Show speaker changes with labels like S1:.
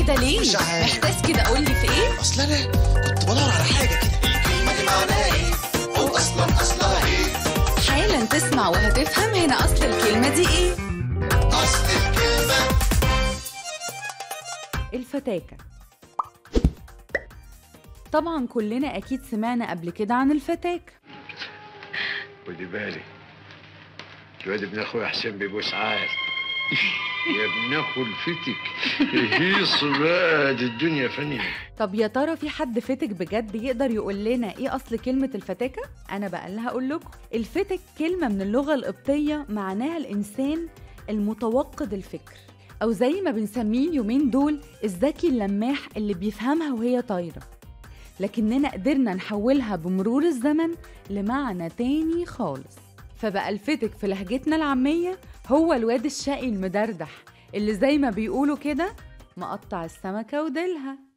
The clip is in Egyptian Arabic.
S1: كده ليه
S2: مش عارف.
S1: محتاج كده قول لي في ايه
S2: اصل انا كنت بدور على حاجه كده الكلمه دي معناها ايه او اصلا اصلها ايه
S1: حالا تسمع وهتفهم هنا اصل الكلمه دي ايه
S2: اصل الكلمه
S3: الفتاكة طبعا كلنا أكيد سمعنا قبل كده عن الفتاكة
S4: خدي بالك الواد ابن اخويا حسين بيبوس عال يا ابن اخو الفتك هيص بقى دي الدنيا فانية
S3: طب يا ترى في حد فتك بجد يقدر يقول لنا ايه اصل كلمة الفتاكة؟ انا بقى اللي هقول لكم الفتك كلمة من اللغة القبطية معناها الانسان المتوقد الفكر او زي ما بنسميه اليومين دول الذكي اللماح اللي بيفهمها وهي طايرة لكننا قدرنا نحولها بمرور الزمن لمعنى تاني خالص فبقى الفتك في لهجتنا العامية هو الواد الشقي المدردح اللي زي ما بيقولوا كده مقطع السمكة وديلها